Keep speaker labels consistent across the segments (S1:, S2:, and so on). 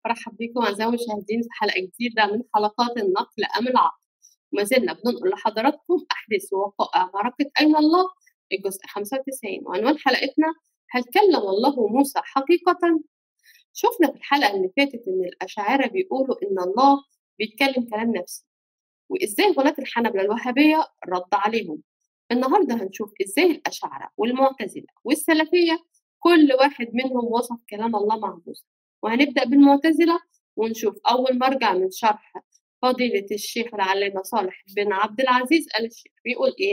S1: برحب بكم أعزائي المشاهدين في حلقة جديدة من حلقات النقل أم العقل وما زلنا بننقل لحضراتكم أحداث ووقائع معركة أين الله الجزء 95 وعنوان حلقتنا هل كلم الله موسى حقيقة؟ شفنا في الحلقة اللي فاتت إن الأشاعرة بيقولوا إن الله بيتكلم كلام نفسي وإزاي غلاة الحنبلة الوهابية رد عليهم النهاردة هنشوف إزاي الأشاعرة والمعتزلة والسلفية كل واحد منهم وصف كلام الله مع موسى وهنبدأ بالمعتزلة ونشوف أول مرجع من شرح فضيلة الشيخ العلامة صالح بن عبد العزيز آل الشيخ بيقول إيه؟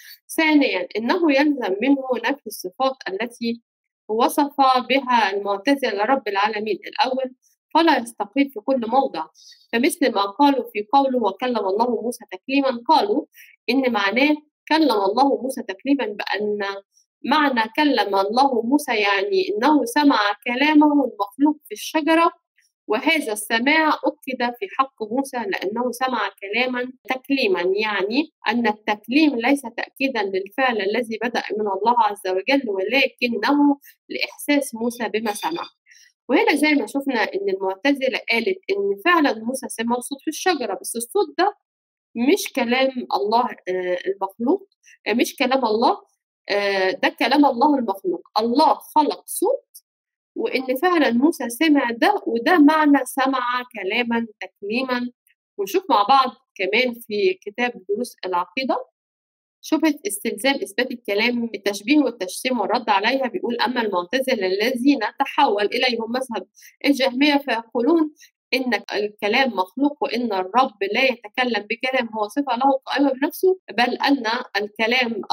S1: ثانيا إنه يلزم منه نفي الصفات التي وصف بها المعتزلة رب العالمين الأول فلا يستقيم في كل موضع فمثل ما قالوا في قوله وكلم الله موسى تكليما قالوا إن معناه كلم الله موسى تكليما بأن معنى كلم الله موسى يعني انه سمع كلامه المخلوق في الشجره وهذا السماع اكد في حق موسى لانه سمع كلاما تكليما يعني ان التكليم ليس تاكيدا للفعل الذي بدا من الله عز وجل ولكنه لاحساس موسى بما سمع وهنا زي ما شفنا ان المعتزله قالت ان فعلا موسى سمع صوت في الشجره بس الصوت ده مش كلام الله المخلوق مش كلام الله ده كلام الله المخلوق الله خلق صوت وان فعلا موسى سمع ده وده معنى سمع كلاما تكليما ونشوف مع بعض كمان في كتاب دروس العقيده شبهة استلزام إثبات الكلام بالتشبيه والتجسيم والرد عليها بيقول أما المعتزلة الذين تحول إليهم مذهب الجهمية فيقولون ان الكلام مخلوق وان الرب لا يتكلم بكلام هو صفه له قائمه بنفسه بل ان الكلام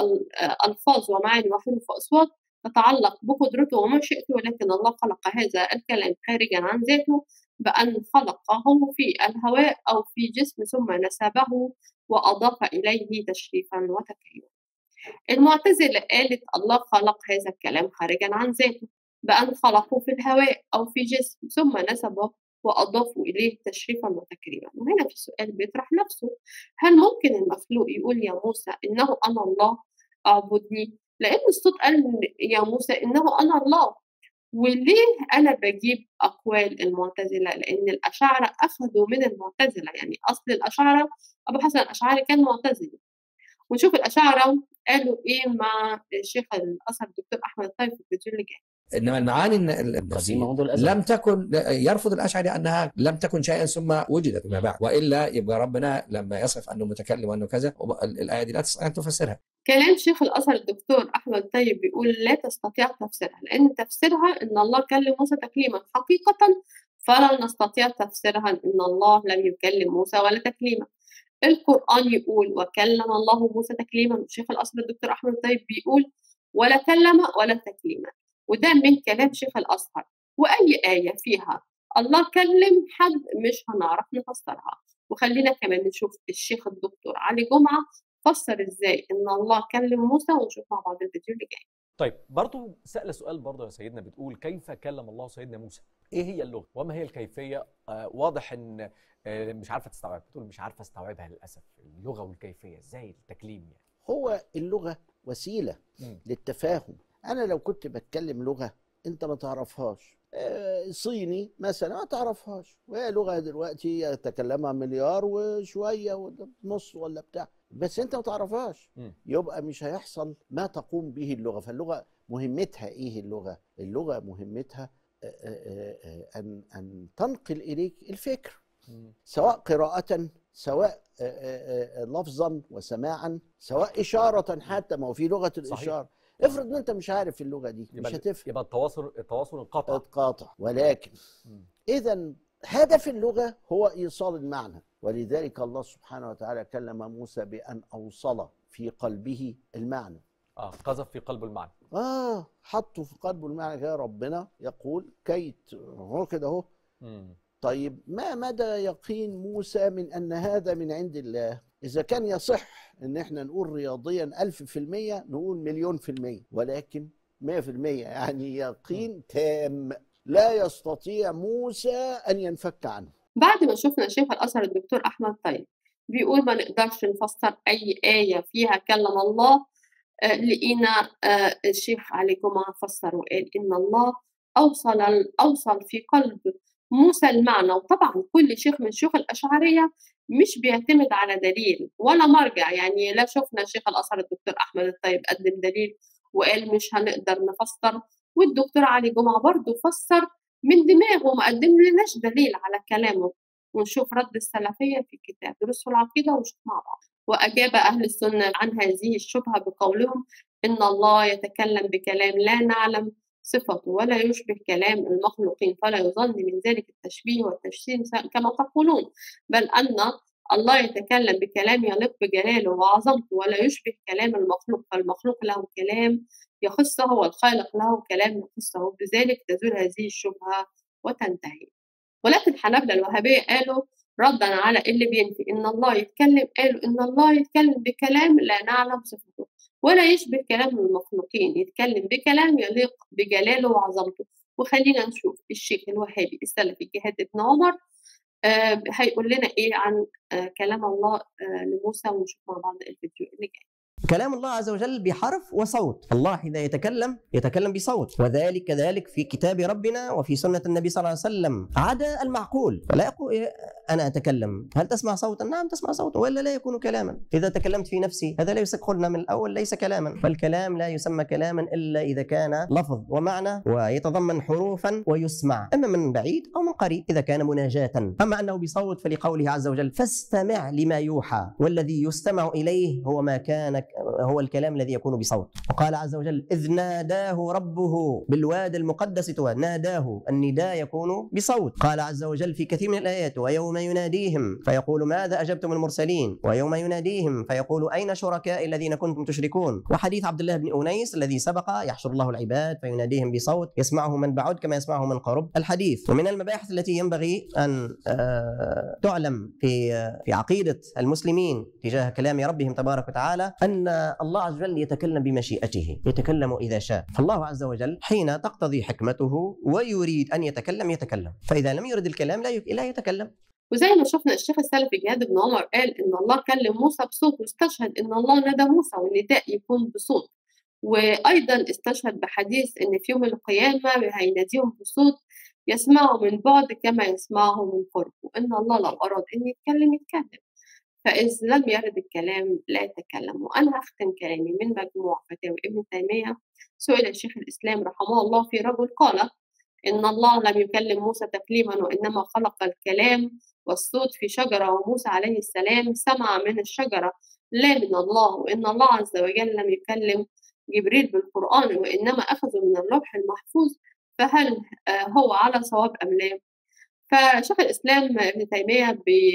S1: الفاظ ومعاني وحروف واصوات تتعلق بقدرته ومشيئته ولكن الله خلق هذا الكلام خارجا عن ذاته بأن خلقه في الهواء أو في جسم ثم نسبه وأضاف إليه تشريفا وتكريما. المعتزلة قالت الله خلق هذا الكلام خارجا عن ذاته بأن خلقه في الهواء أو في جسم ثم نسبه وأضافوا إليه تشريفا وتكريما وهنا في سؤال بيطرح نفسه هل ممكن المخلوق يقول يا موسى إنه أنا الله أعبدني لأن الصوت قال يا موسى إنه أنا الله وليه أنا بجيب أقوال المعتزلة لأن الأشاعرة أخذوا من المعتزلة يعني أصل الأشاعرة أبو حسن الأشعري كان معتزلي ونشوف الأشاعرة قالوا إيه مع الشيخ الأثر الدكتور أحمد الطيب في الفيديو اللي جاي
S2: انما المعاني النفسيه لم تكن يرفض الاشعري انها لم تكن شيئا ثم وجدت فيما بعد والا يبقى ربنا لما يصف انه متكلم وانه كذا الايه دي لا تستطيع ان تفسرها.
S1: كلام شيخ الازهر الدكتور احمد طيب بيقول لا تستطيع تفسيرها لان تفسيرها ان الله كلم موسى تكليما حقيقه فلا نستطيع تفسيرها ان الله لم يكلم موسى ولا تكليما. القران يقول وكلم الله موسى تكليما والشيخ الازهر الدكتور احمد طيب بيقول ولا كلم ولا تكليما. وده من كلام شيخ الأزهر وأي آية فيها الله كلم حد مش هنعرف نفسرها وخلينا كمان نشوف الشيخ الدكتور علي جمعة فسر ازاي ان الله كلم موسى ونشوف مع بعض الفيديو اللي جاي
S3: طيب برضو سأل سؤال برضو يا سيدنا بتقول كيف كلم الله سيدنا موسى ايه هي اللغة وما هي الكيفية آه واضح ان آه مش عارفة تستوعب بتقول مش عارفة استوعبها للأسف اللغة والكيفية ازاي التكليم يعني
S4: هو اللغة وسيلة م. للتفاهم انا لو كنت بتكلم لغه انت ما تعرفهاش صيني مثلا ما تعرفهاش وهي لغه دلوقتي يتكلمها مليار وشويه نص ولا بتاع بس انت ما تعرفهاش يبقى مش هيحصل ما تقوم به اللغه فاللغه مهمتها ايه اللغه اللغه مهمتها ان ان تنقل اليك الفكر سواء قراءه سواء لفظا وسماعا سواء اشاره حتى ما هو في لغه الاشاره افرض ان انت مش عارف اللغه دي مش هتفهم
S3: يبقى التواصل التواصل انقطع
S4: اتقاطع ولكن اذا هدف اللغه هو ايصال المعنى ولذلك الله سبحانه وتعالى كلم موسى بان اوصل في قلبه المعنى
S3: اه قذف في قلبه المعنى
S4: اه حطه في قلبه المعنى كده ربنا يقول كيت هو كده اهو طيب ما مدى يقين موسى من ان هذا من عند الله إذا كان يصح إن إحنا نقول رياضيا ألف في المية نقول مليون في المية ولكن مية في المية يعني يقين تام لا يستطيع موسى أن ينفك عنه
S1: بعد ما شفنا شيخ الأثر الدكتور أحمد طيب بيقول ما نقدرش نفسر أي آية فيها كلم الله آه لقينا آه الشيخ علي جمعة فسر وقال إن الله أوصل أوصل في قلب موسى المعنى وطبعا كل شيخ من شيوخ الأشعرية مش بيعتمد على دليل ولا مرجع يعني لا شفنا شيخ الأزهر الدكتور أحمد الطيب قدم دليل وقال مش هنقدر نفسر والدكتور علي جمعة برضه فسر من دماغه ما قدم لناش دليل على كلامه ونشوف رد السلفية في كتاب دروس العقيدة ونشوف مع بعض وأجاب أهل السنة عن هذه الشبهة بقولهم إن الله يتكلم بكلام لا نعلم صفته ولا يشبه كلام المخلوقين فلا يظن من ذلك التشبيه والتجسيم كما تقولون بل أن الله يتكلم بكلام يليق بجلاله وعظمته ولا يشبه كلام المخلوق فالمخلوق له كلام يخصه والخالق له كلام يخصه بذلك تزول هذه الشبهة وتنتهي ولكن حنبلة الوهابية قالوا ردا على اللي بينفي إن الله يتكلم قالوا إن الله يتكلم بكلام لا نعلم صفته ولا يشبه كلام المخلوقين يتكلم بكلام يليق بجلاله وعظمته وخلينا نشوف الشيخ الوهابي السلفي جهاد بن عمر آه هيقول لنا ايه عن آه كلام الله آه لموسى ونشوف مع بعض الفيديو اللي جاي
S5: كلام الله عز وجل بحرف وصوت الله إذا يتكلم يتكلم بصوت وذلك كذلك في كتاب ربنا وفي سنة النبي صلى الله عليه وسلم عدا المعقول فلا يقول أنا أتكلم هل تسمع صوتا؟ نعم تسمع صوتا وإلا لا يكون كلاما إذا تكلمت في نفسي هذا ليس قلنا من الأول ليس كلاما فالكلام لا يسمى كلاما إلا إذا كان لفظ ومعنى ويتضمن حروفا ويسمع إما من بعيد أو من قريب إذا كان مناجاة أما أنه بصوت فلقوله عز وجل فاستمع لما يوحى والذي يستمع إليه هو ما كان هو الكلام الذي يكون بصوت وقال عز وجل إذ ناداه ربه بالواد المقدس توى ناداه النداء يكون بصوت قال عز وجل في كثير من الآيات ويوم يناديهم فيقول ماذا أجبتم المرسلين ويوم يناديهم فيقول أين شركائي الذين كنتم تشركون وحديث عبد الله بن أنيس الذي سبق يحشر الله العباد فيناديهم بصوت يسمعه من بعد كما يسمعه من قرب الحديث ومن المباحث التي ينبغي أن تعلم في في عقيدة المسلمين تجاه كلام ربهم تبارك وتعالى أن الله عز وجل يتكلم بمشيئته يتكلم إذا شاء فالله عز وجل حين تقتضي حكمته ويريد أن يتكلم يتكلم فإذا لم يرد الكلام لا لا يتكلم
S1: وزي ما شفنا الشيخ السلفي جهاد بن عمر قال ان الله كلم موسى بصوت واستشهد ان الله نادى موسى والنداء يكون بصوت وايضا استشهد بحديث ان في يوم القيامه هيناديهم بصوت يسمعه من بعد كما يسمعه من قرب وان الله لو اراد ان يتكلم يتكلم فإذ لم يرد الكلام لا يتكلم وأنا هختم كلامي من مجموع فتاوى ابن تيمية سئل الشيخ الإسلام رحمه الله في رجل قال إن الله لم يكلم موسى تكليما وإنما خلق الكلام والصوت في شجرة وموسى عليه السلام سمع من الشجرة لا من الله وإن الله عز وجل لم يكلم جبريل بالقرآن وإنما أخذه من اللوح المحفوظ فهل هو على صواب أم لا؟ فشيخ الإسلام ابن تيمية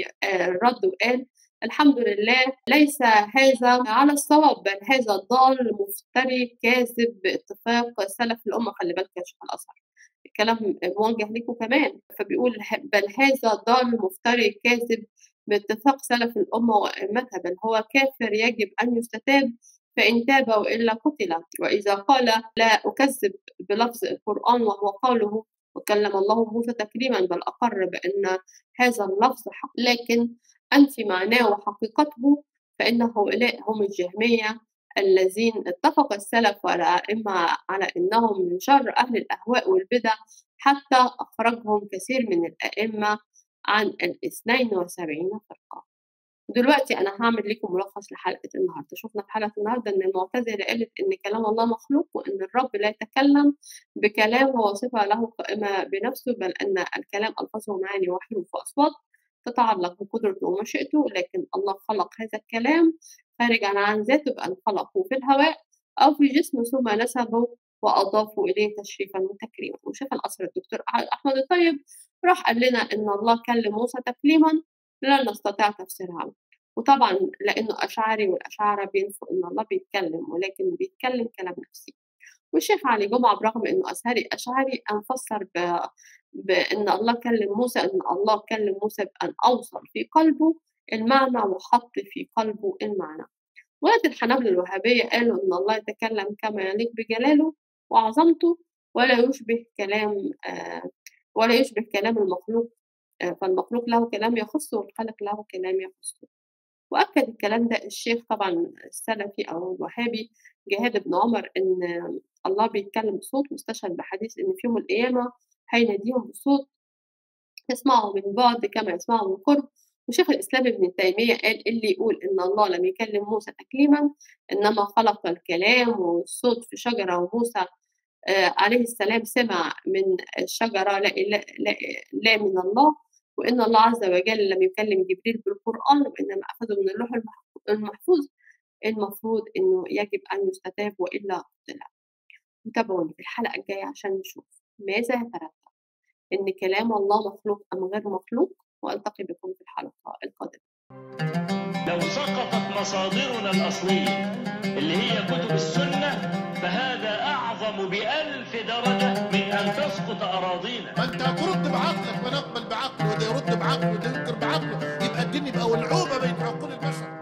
S1: برد وقال الحمد لله ليس هذا على الصواب بل هذا ضال مفتري كاذب باتفاق سلف الأمة خلي بالك يا شيخ الأزهر الكلام موجه لكم كمان فبيقول بل هذا ضال مفتري كاذب باتفاق سلف الأمة وأئمتها بل هو كافر يجب أن يستتاب فإن تاب وإلا قتل وإذا قال لا أكذب بلفظ القرآن وهو قوله وكلم الله موسى تكريما بل أقر بأن هذا اللفظ حق لكن أنفي معناه وحقيقته فإن هؤلاء هم الجهمية الذين اتفق السلف والأئمة على أنهم من شر أهل الأهواء والبدع حتى أخرجهم كثير من الأئمة عن الاثنين وسبعين فرقة دلوقتي أنا هعمل لكم ملخص لحلقة النهاردة شفنا في حلقة النهاردة إن المعتزلة قالت إن كلام الله مخلوق وإن الرب لا يتكلم بكلام هو صفة له قائمة بنفسه بل أن الكلام ألفاظه معاني وحروف وأصوات تتعلق بقدرته ومشيئته لكن الله خلق هذا الكلام خارجا عن ذاته بأن خلقه في الهواء أو في جسمه ثم نسبه وأضافوا إليه تشريفا وتكريما وشيخ الأصل الدكتور أحمد الطيب راح قال لنا إن الله كلم موسى تكليما لا نستطيع تفسيرها وطبعا لأنه أشعري والأشاعرة بينفوا إن الله بيتكلم ولكن بيتكلم كلام نفسي والشيخ علي جمعة برغم إنه أزهري أشعري أنفسر ب... بأن الله كلم موسى أن الله كلم موسى بأن أوصل في قلبه المعنى وحط في قلبه المعنى ولكن الحنابلة الوهابية قالوا إن الله يتكلم كما يليق بجلاله وعظمته ولا يشبه كلام آه ولا يشبه كلام المخلوق آه فالمخلوق له كلام يخصه والخلق له كلام يخصه وأكد الكلام ده الشيخ طبعا السلفي أو الوهابي جهاد بن عمر إن الله بيتكلم بصوت واستشهد بحديث إن في يوم القيامة هيناديهم بصوت يسمعه من بعد كما يسمعه من قرب وشيخ الإسلام ابن تيمية قال اللي يقول إن الله لم يكلم موسى تكليما إنما خلق الكلام والصوت في شجرة وموسى آه عليه السلام سمع من الشجرة لا, لا, لا, لا من الله وإن الله عز وجل لم يكلم جبريل بالقرآن وإنما أخذه من اللوح المحفوظ المفروض إنه يجب أن يستتاب وإلا قتل وتابعوني في الحلقة الجاية عشان نشوف ماذا يترتب إن كلام الله مخلوق أم غير مخلوق وألتقي بكم في الحلقة القادمة
S6: لو سقطت مصادرنا الأصلية اللي هي كتب السنة فهذا أعظم بألف درجة من أن تسقط أراضينا
S7: ما أنت هترد بعقلك ونقبل بعقله وده يرد بعقله وده ينكر بعقله يبقى الدين يبقى ولعوبة بين عقول البشر